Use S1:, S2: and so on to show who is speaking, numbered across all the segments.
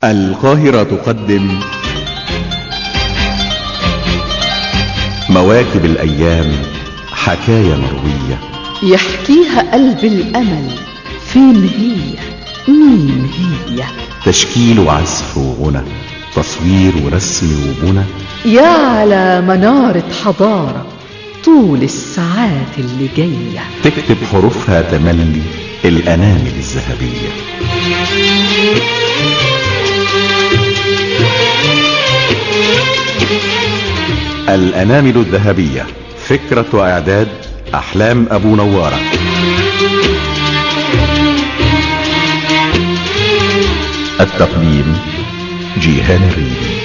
S1: القاهرة تقدم مواكب الأيام حكاية مروية
S2: يحكيها قلب الأمل فين هي مين هي
S1: تشكيل وعزف وغنى تصوير ورسم وبنى
S2: يا على منارة حضارة طول الساعات اللي جاية
S1: تكتب حروفها تملي الأنامل الذهبية الأنامل الذهبية فكرة وإعداد أحلام أبو نوارة التقديم جيهان الريبي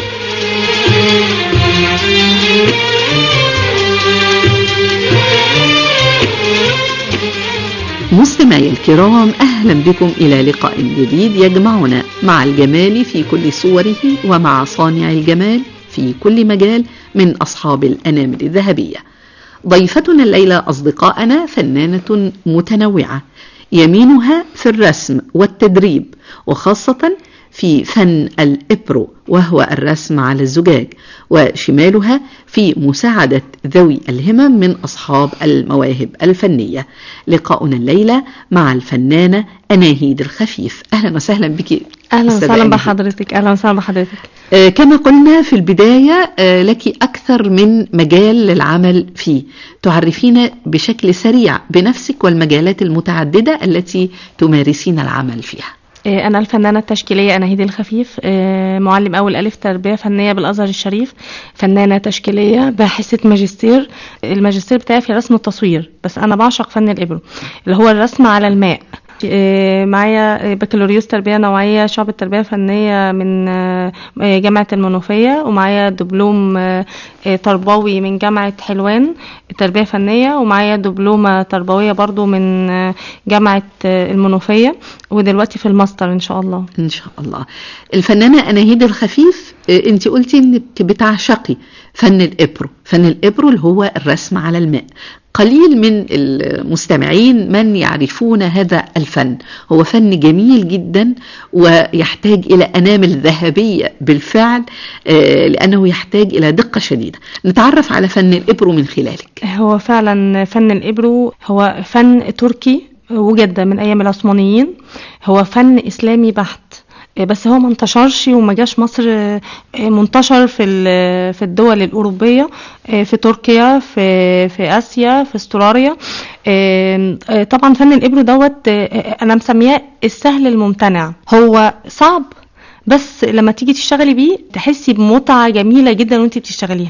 S2: مستمعي الكرام أهلا بكم إلى لقاء جديد يجمعنا مع الجمال في كل صوره ومع صانع الجمال في كل مجال من أصحاب الأنامل الذهبية ضيفتنا الليلة أصدقائنا فنانة متنوعة يمينها في الرسم والتدريب وخاصة في فن الإبرو وهو الرسم على الزجاج وشمالها في مساعدة ذوي الهمم من أصحاب المواهب الفنية لقاؤنا الليلة مع الفنانة أناهيد الخفيف أهلا وسهلا بك
S3: اهلا
S2: أستاذة
S3: وسهلا
S2: أناهيد.
S3: بحضرتك اهلا وسهلا بحضرتك
S2: آه، كما قلنا في البداية آه، لك أكثر من مجال للعمل فيه تعرفين بشكل سريع بنفسك والمجالات المتعددة التي تمارسين العمل فيها
S3: آه، انا الفنانه التشكيليه اناهيد الخفيف آه، معلم اول الف تربيه فنيه بالازهر الشريف فنانه تشكيليه باحثه ماجستير الماجستير بتاعي في رسم التصوير بس انا بعشق فن الابره اللي هو الرسم على الماء آه، معايا بكالوريوس تربيه نوعيه شعب التربيه الفنيه من آه، جامعه المنوفيه ومعايا دبلوم آه، آه، تربوي من جامعه حلوان تربيه فنيه ومعايا دبلومه تربويه برضو من آه، جامعه آه، المنوفيه ودلوقتي في الماستر ان شاء الله
S2: إن شاء الله الفنانة أناهيد الخفيف آه، أنت قلتي أنك بتعشقي فن الإبرو فن الإبرو اللي هو الرسم على الماء قليل من المستمعين من يعرفون هذا الفن هو فن جميل جدا ويحتاج إلى أنامل ذهبية بالفعل آه، لأنه يحتاج إلى دقة شديدة نتعرف على فن الإبرو من خلالك
S3: هو فعلا فن الإبرو هو فن تركي وجد من أيام العثمانيين هو فن إسلامي بحت بس هو ما انتشرش وما جاش مصر منتشر في ال- في الدول الأوروبية في تركيا في في آسيا في استراليا طبعا فن الإبرو دوت أنا مسمياه السهل الممتنع هو صعب بس لما تيجي تشتغلي بيه تحسي بمتعة جميلة جدا وانت بتشتغليها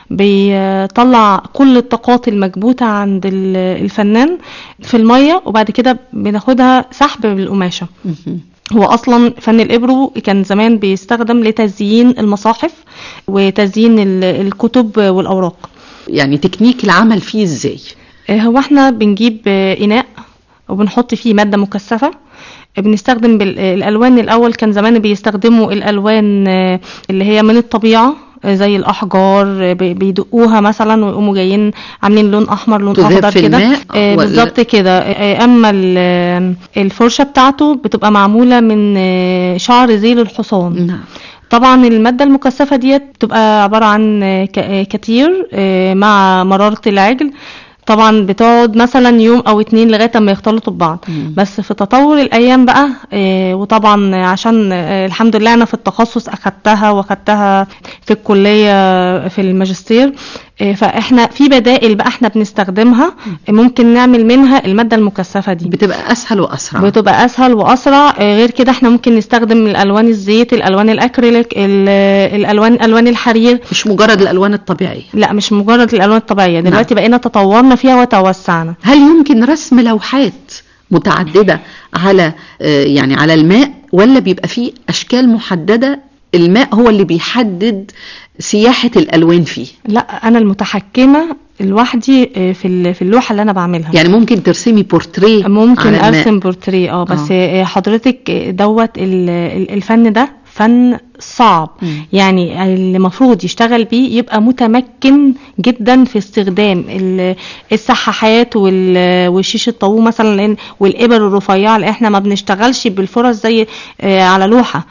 S3: بيطلع كل الطاقات المكبوتة عند ال- الفنان في المية وبعد كده بناخدها سحب بالقماشة
S2: مهم.
S3: هو اصلا فن الابرو كان زمان بيستخدم لتزيين المصاحف وتزيين ال- الكتب والاوراق
S2: يعني تكنيك العمل فيه إزاي
S3: آه، هو احنا بنجيب آه، اناء وبنحط فيه ماده مكثفه آه، بنستخدم بال- آه، الالوان الاول كان زمان بيستخدموا الالوان آه، اللي هي من الطبيعه آه، زي الاحجار آه، بي- بيدقوها مثلا ويقوموا جايين عاملين لون احمر لون
S2: تذاب
S3: اخضر
S2: في
S3: كده
S2: الماء
S3: آه،
S2: ولا-
S3: بالظبط كده آه، اما ال- آه، الفرشه بتاعته بتبقى معموله من آه، شعر ذيل الحصان
S2: نعم
S3: طبعا المادة المكثفة ديت بتبقى عبارة عن ك- كتير آه، مع مرارة العجل طبعا بتقعد مثلا يوم او اتنين لغايه اما يختلطوا ببعض
S2: مم.
S3: بس في تطور الايام بقى آه، وطبعا عشان آه، الحمد لله انا في التخصص اخدتها واخدتها في الكليه في الماجستير آه، فاحنا في بدائل بقى احنا بنستخدمها ممكن نعمل منها الماده المكثفه دي
S2: بتبقى أسهل وأسرع
S3: بتبقى اسهل واسرع آه، غير كده احنا ممكن نستخدم الالوان الزيت الالوان الاكريليك ال- الالوان الوان الحرير
S2: مش مجرد الألوان الطبيعية
S3: لا مش مجرد الالوان الطبيعيه دلوقتي بقينا تطورنا فيها وتوسعنا
S2: هل يمكن رسم لوحات متعددة على آه، يعني على الماء ولا بيبقى فيه أشكال محددة الماء هو اللي بيحدد سياحة الألوان فيه
S3: لا انا المتحكمه لوحدي آه، في ال- في اللوحه اللي انا بعملها
S2: يعني ممكن ترسمي بورتريه
S3: ممكن
S2: على الماء.
S3: ارسم بورتريه اه بس
S2: آه.
S3: آه، حضرتك آه، دوت ال- ال- الفن ده فن صعب
S2: مم.
S3: يعني اللي المفروض يشتغل بيه يبقى متمكن جدا في استخدام ال- السحاحات وال- والشيش الطاووق مثلا لان والابر الرفيعه لان احنا ما بنشتغلش بالفرص زي آه، على لوحه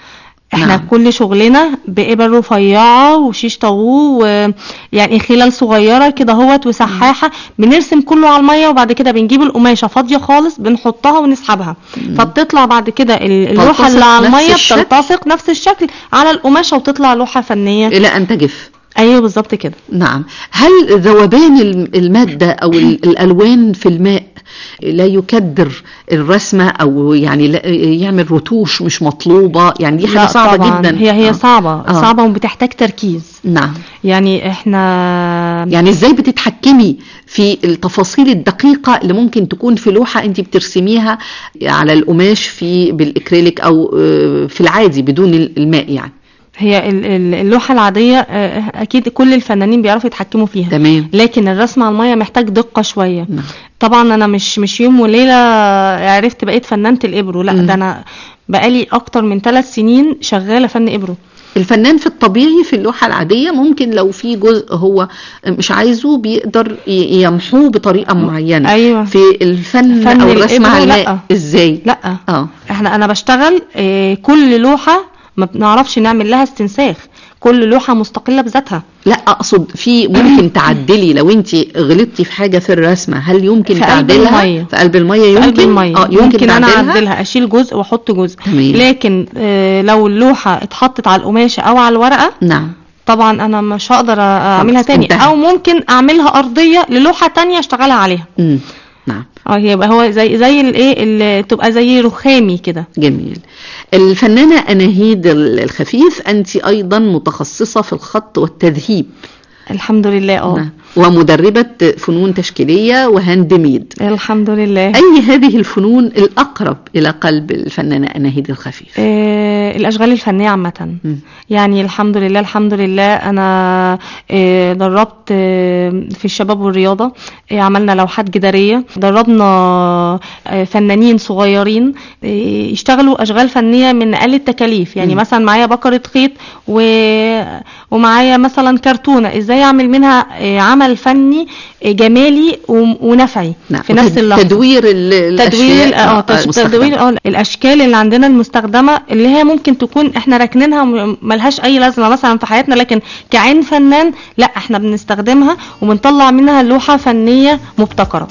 S3: احنا
S2: نعم.
S3: نعم. كل شغلنا بإبر رفيعة وشيش طاووق ويعني خلال صغيرة كده هوت وسحاحة بنرسم كله على المية وبعد كده بنجيب القماشة فاضية خالص بنحطها ونسحبها فبتطلع بعد كده ال- اللوحة
S2: تلتصق
S3: اللي على
S2: نفس
S3: المية
S2: الشكل؟
S3: بتلتصق نفس الشكل على القماشة وتطلع لوحة فنية
S2: إلى أن تجف
S3: ايوه بالظبط كده
S2: نعم هل ذوبان الم- المادة أو ال- الألوان في الماء لا يكدر الرسمة أو يعني لا- يعمل رتوش مش مطلوبة يعني دي حاجة
S3: لا
S2: صعبة
S3: طبعاً.
S2: جدا
S3: هي هي
S2: آه.
S3: صعبة
S2: آه.
S3: صعبة وبتحتاج تركيز
S2: نعم
S3: يعني احنا
S2: يعني ازاي بتتحكمي في التفاصيل الدقيقة اللي ممكن تكون في لوحة انت بترسميها على القماش في بالاكريليك او آه، في العادي بدون الماء يعني
S3: هي ال- ال- اللوحة العادية آه، أكيد كل الفنانين بيعرفوا يتحكموا فيها
S2: تمام
S3: لكن الرسم على المية محتاج دقة شوية
S2: نعم.
S3: طبعا أنا مش مش يوم وليلة عرفت بقيت فنانة الإبرو لا
S2: مم.
S3: ده أنا بقالي أكتر من ثلاث سنين شغالة فن إبرو
S2: الفنان في الطبيعي في اللوحة العادية ممكن لو في جزء هو مش عايزه بيقدر ي- يمحوه بطريقة معينة
S3: أيوة.
S2: في الفن
S3: فن
S2: او الرسم
S3: الإبرة
S2: على الماء
S3: لأ.
S2: ازاي
S3: لا
S2: اه
S3: احنا أنا بشتغل آه، كل لوحة ما بنعرفش نعمل لها استنساخ كل لوحة مستقلة بذاتها
S2: لا اقصد في ممكن تعدلي لو انت غلطتي في حاجه في الرسمه هل يمكن
S3: في قلب
S2: تعدلها
S3: المية.
S2: في قلب الميه
S3: في
S2: يمكن
S3: قلب المية
S2: اه يمكن,
S3: ممكن انا
S2: تعدلها؟
S3: اعدلها اشيل جزء واحط جزء
S2: تمام.
S3: لكن آه، لو اللوحه اتحطت على القماشه او على الورقه
S2: نعم
S3: طبعا انا مش هقدر اعملها تاني
S2: انتهى.
S3: او ممكن اعملها ارضيه للوحه تانية اشتغلها عليها
S2: امم نعم
S3: اه يبقى هو زي زي الايه اللي تبقى زي رخامي كده
S2: جميل الفنانه اناهيد الخفيف انت ايضا متخصصه في الخط والتذهيب
S3: الحمد لله اه
S2: نعم. ومدربه فنون تشكيليه وهاند ميد
S3: الحمد لله
S2: اي هذه الفنون الاقرب الى قلب الفنانه اناهيد الخفيف
S3: آه، الاشغال الفنيه عامه
S2: مم.
S3: يعني الحمد لله الحمد لله انا آه، دربت آه، في الشباب والرياضه آه، عملنا لوحات جداريه دربنا آه، فنانين صغيرين آه، يشتغلوا اشغال فنيه من اقل التكاليف يعني
S2: مم.
S3: مثلا معايا بكره خيط و... ومعايا مثلا كرتونه ازاي اعمل منها آه، عمل فني آه، جمالي و- ونفعي
S2: نعم.
S3: في نفس اللحظه
S2: تدوير ال-
S3: تدوير ال-
S2: الأشياء
S3: اه تش-
S2: المستخدمة.
S3: تدوير اه الاشكال اللي عندنا المستخدمه اللي هي ممكن تكون احنا راكنينها م- ملهاش اي لازمه مثلا في حياتنا لكن كعين فنان لا احنا بنستخدمها وبنطلع منها لوحه فنيه مبتكره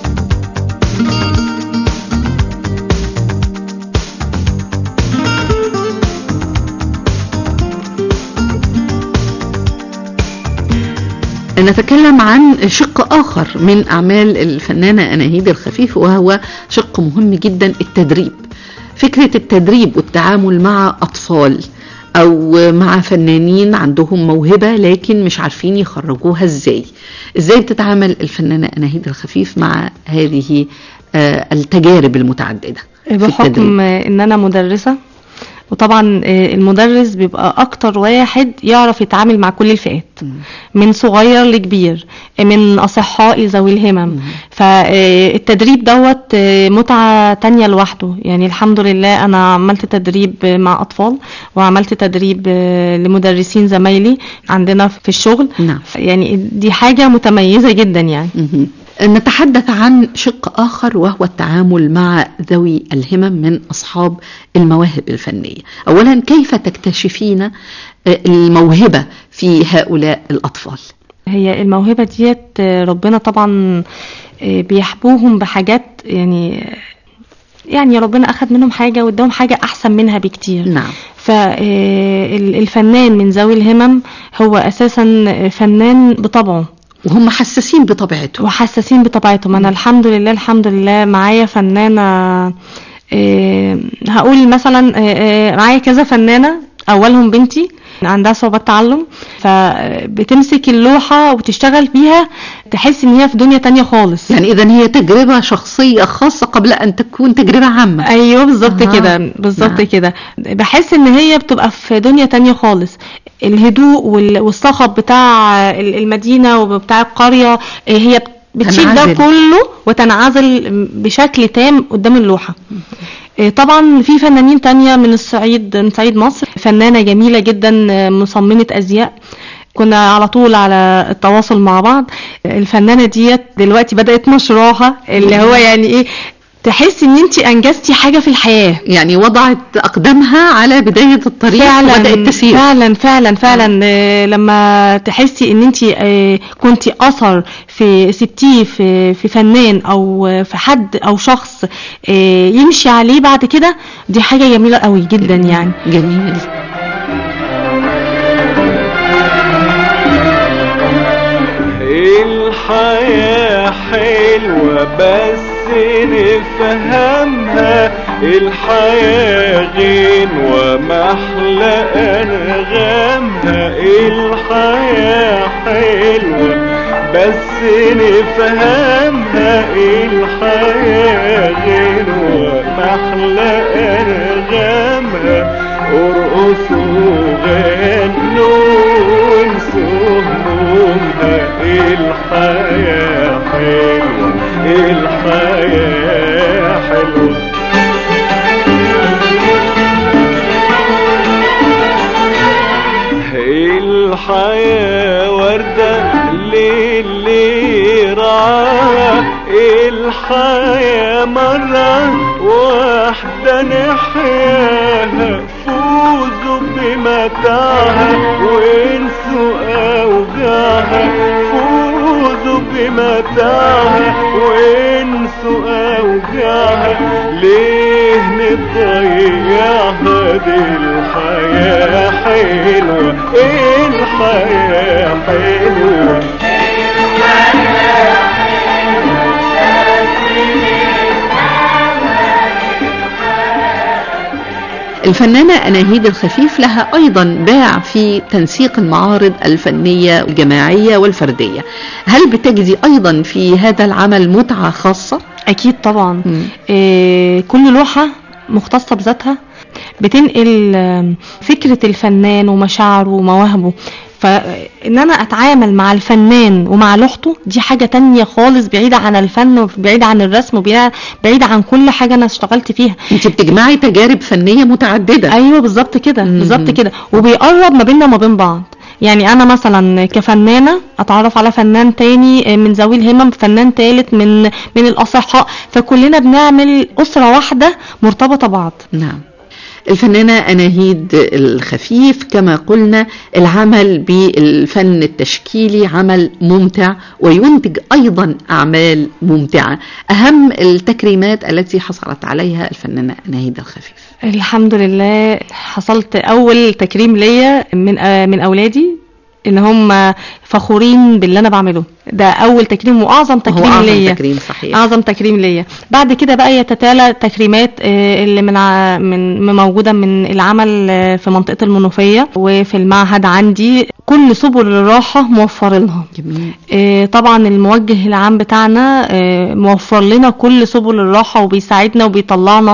S2: نتكلم عن شق آخر من أعمال الفنانة أناهيد الخفيف وهو شق مهم جدا التدريب فكرة التدريب والتعامل مع أطفال أو مع فنانين عندهم موهبة لكن مش عارفين يخرجوها إزاي إزاي بتتعامل الفنانة أناهيد الخفيف مع هذه آه، التجارب المتعددة في
S3: بحكم
S2: التدريب
S3: ان انا مدرسه وطبعا آه، المدرس بيبقى اكتر واحد يعرف يتعامل مع كل الفئات من صغير لكبير من اصحاء ذوي الهمم فالتدريب دوت آه، متعة تانية لوحده يعني الحمد لله انا عملت تدريب آه، مع اطفال وعملت تدريب آه، لمدرسين زمايلي عندنا في الشغل
S2: نعم.
S3: يعني دي حاجة متميزة جدا يعني
S2: مهم. نتحدث عن شق آخر وهو التعامل مع ذوي الهمم من أصحاب المواهب الفنية أولا كيف تكتشفين آه، الموهبة في هؤلاء الأطفال
S3: هي الموهبة ديت آه، ربنا طبعا آه، بيحبوهم بحاجات يعني يعني ربنا أخذ منهم حاجة واداهم حاجة أحسن منها بكتير
S2: نعم
S3: فالفنان من ذوي الهمم هو أساسا فنان بطبعه
S2: وهم حساسين بطبيعتهم
S3: وحساسين بطبيعتهم أنا الحمد لله الحمد لله معايا فنانة آه، هقول مثلا آه، آه، معايا كذا فنانة أولهم بنتي عندها صعوبات تعلم فبتمسك اللوحة وتشتغل بيها تحس ان هي في دنيا تانية خالص
S2: يعني إذا هي تجربة شخصية خاصة قبل أن تكون تجربة عامة
S3: ايوه بالظبط
S2: أها.
S3: كده بالظبط
S2: نعم.
S3: كده بحس ان هي بتبقى في دنيا تانية خالص الهدوء وال- والصخب بتاع ال- المدينة وبتاع القرية إيه هي بتشيل ده
S2: تنعزل.
S3: كله وتنعزل بشكل تام قدام اللوحة إيه طبعا في فنانين تانية من الصعيد من صعيد مصر فنانة جميلة جدا آه، مصممة أزياء كنا على طول على التواصل مع بعض الفنانة ديت دلوقتي بدأت مشروعها اللي هو يعني ايه تحسي ان انت انجزتي حاجه في الحياه
S2: يعني وضعت أقدامها على بداية الطريق
S3: فعلا
S2: وبدأت تسير
S3: فعلا فعلا فعلا آه، لما تحسي ان انت كنت اثر في سبتيه في في فنان او آه، في حد او شخص آه، يمشي عليه بعد كده دي حاجه جميله قوي جدا يعني
S2: جميل
S4: الحياة حلوة بس نفهمها الحياة غنوة محلى أنغامها الحياة حلوة بس نفهمها الحياة غنوة محلى أنغامها ارقصوا غنوا وانسوا همومها الحياة حلوة الحياة حلوة الحياة وردة للي رعاها الحياة مرة واحدة نحياها فوزوا بمتاعها وانسوا أوجاعها فوزوا بمتاعها وانسوا أوجاعها ليه نضيعها دي الحياة حلوة الحياة حلوة
S2: الفنانة أناهيد الخفيف لها أيضا باع في تنسيق المعارض الفنية الجماعية والفردية هل بتجدي أيضا في هذا العمل متعة خاصة؟
S3: اكيد طبعا
S2: مم.
S3: آه، كل لوحه مختصه بذاتها بتنقل آم، فكره الفنان ومشاعره ومواهبه فان انا اتعامل مع الفنان ومع لوحته دي حاجه تانية خالص بعيده عن الفن وبعيده عن الرسم وبعيده بعيدة عن كل حاجه انا اشتغلت فيها
S2: أنت بتجمعي تجارب فنية متعددة
S3: ايوه بالظبط كده
S2: مم.
S3: بالظبط كده وبيقرب ما بيننا وما بين بعض يعني انا مثلا كفنانه اتعرف على فنان تاني من ذوي الهمم فنان تالت من من الاصحاء فكلنا بنعمل اسره واحده مرتبطه بعض
S2: نعم الفنانة أناهيد الخفيف كما قلنا العمل بالفن التشكيلي عمل ممتع وينتج أيضا أعمال ممتعة أهم التكريمات التي حصلت عليها الفنانة أناهيد الخفيف
S3: الحمد لله حصلت اول تكريم ليا من آه، من اولادي ان هم فخورين باللي انا بعمله ده اول تكريم واعظم
S2: هو
S3: تكريم
S2: أعظم
S3: ليا
S2: تكريم صحيح
S3: اعظم تكريم ليا بعد كده بقى يتتالى تكريمات آه، اللي من ع- من من موجوده من العمل آه، في منطقه المنوفيه وفي المعهد عندي كل سبل الراحه موفرينها
S2: جميل
S3: آه، طبعا الموجه العام بتاعنا آه، موفر لنا كل سبل الراحه وبيساعدنا وبيطلعنا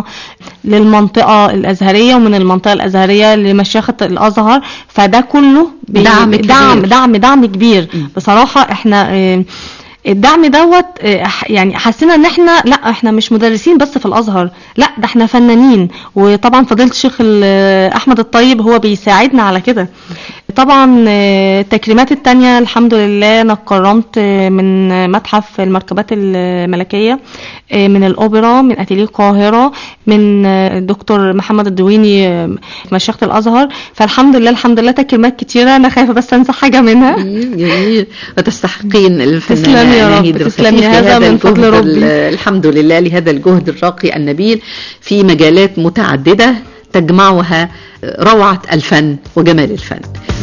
S3: للمنطقه الازهريه ومن المنطقه الازهريه لمشيخه الازهر فده كله بي-
S2: دعم
S3: دعم
S2: كبير.
S3: دعم دعم كبير
S2: مم.
S3: بصراحه احنا آه، الدعم دوت آه، ح- يعني حسينا ان احنا لا احنا مش مدرسين بس في الازهر لا ده احنا فنانين وطبعا فضيله الشيخ ال- احمد الطيب هو بيساعدنا على كده طبعا آه، التكريمات التانية الحمد لله انا اتكرمت آه، من آه، متحف المركبات الملكية آه، من الاوبرا من اتيليه القاهرة من آه، الدكتور محمد الدويني آه، مشيخة الازهر فالحمد لله الحمد لله تكريمات كتيرة انا خايفة بس انسى حاجة منها
S2: جميل جميل وتستحقين الفنانة
S3: تسلمي يا رب،
S2: أناهيد الخفيف
S3: تسلمي، هذا
S2: لهذا
S3: من فضل
S2: الجهد
S3: ربي.
S2: ال- الحمد لله لهذا الجهد الراقي النبيل في مجالات متعددة تجمعها روعة الفن وجمال الفن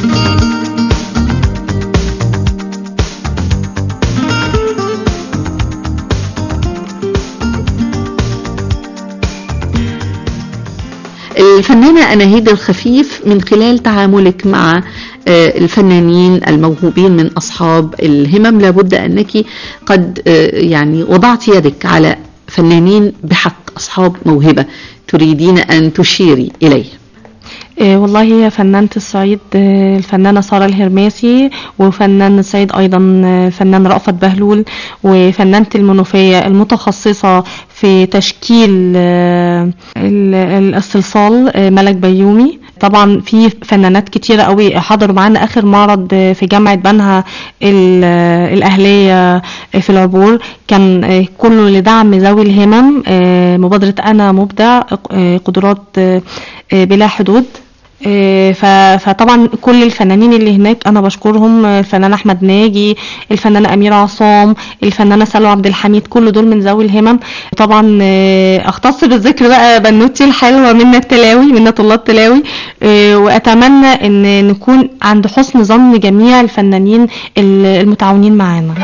S2: الفنانة أناهيد الخفيف من خلال تعاملك مع آه، الفنانين الموهوبين من أصحاب الهمم لابد أنك قد آه، يعني وضعت يدك على فنانين بحق أصحاب موهبة تريدين أن تشيري إليه
S3: آه، والله هي فنانة الصعيد آه، الفنانة سارة الهرماسي وفنان الصعيد أيضا آه، الفنان رأفت بهلول وفنانة المنوفية المتخصصة في تشكيل آه، ال- ال- الصلصال آه، ملك بيومي طبعا في فنانات كتيرة قوي حضروا معانا اخر معرض آه، في جامعة بنها ال- آه، الاهلية آه، في العبور كان آه، كله لدعم ذوي الهمم آه، مبادرة انا مبدع آه، قدرات آه، آه، بلا حدود آه، ف- فطبعا كل الفنانين اللي هناك انا بشكرهم آه، الفنان احمد ناجي الفنانه اميره عصام الفنانه سلوى عبد الحميد كل دول من ذوي الهمم طبعا آه، اختص بالذكر بقى بنوتي الحلوه منى التلاوي منى الله التلاوي آه، واتمنى ان نكون عند حسن ظن جميع الفنانين ال- المتعاونين معانا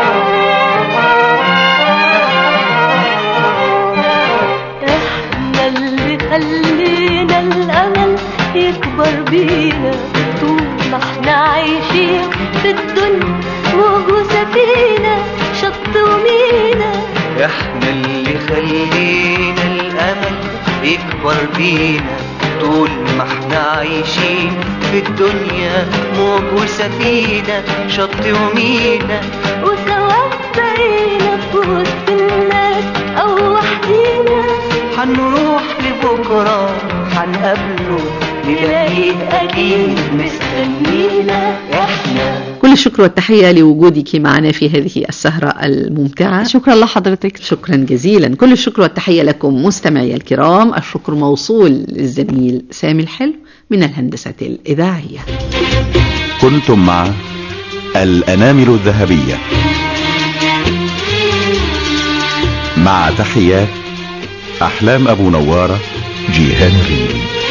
S5: احنا اللي خلينا الامل يكبر بينا طول ما احنا عايشين في الدنيا موج وسفينة شط ومينا
S6: احنا اللي خلينا الامل يكبر بينا طول ما احنا عايشين في الدنيا موج وسفينة شط ومينا
S5: وسوا بقينا في وسط الناس او وحدينا
S6: هنروح لبكرة هنقابله نلاقيه أكيد مستنينا احنا
S2: كل الشكر والتحية لوجودك معنا في هذه السهرة الممتعة
S3: شكرا لحضرتك
S2: شكرا جزيلا كل الشكر والتحية لكم مستمعي الكرام الشكر موصول للزميل سامي الحلو من الهندسة الإذاعية
S1: كنتم مع الأنامل الذهبية مع تحيات أحلام أبو نوارة جيهان الريلي